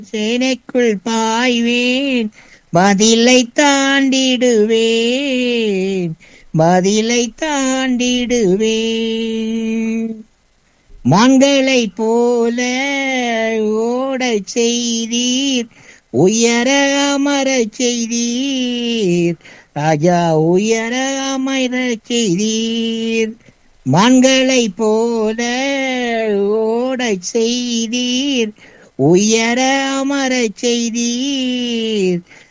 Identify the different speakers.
Speaker 1: சேனைக்குள் பாய்வேன் பதிலை தாண்டிடுவேன் பதிலை தாண்டிடுவேன் மான்களை போல ஓடச் செய்தீர் உயர அமரச் செய்தீர் ராஜா உயர அமரச் செய்தீர் மான்களை போல ஓடச் செய்தீர் உயர அமரச் செய்தீர்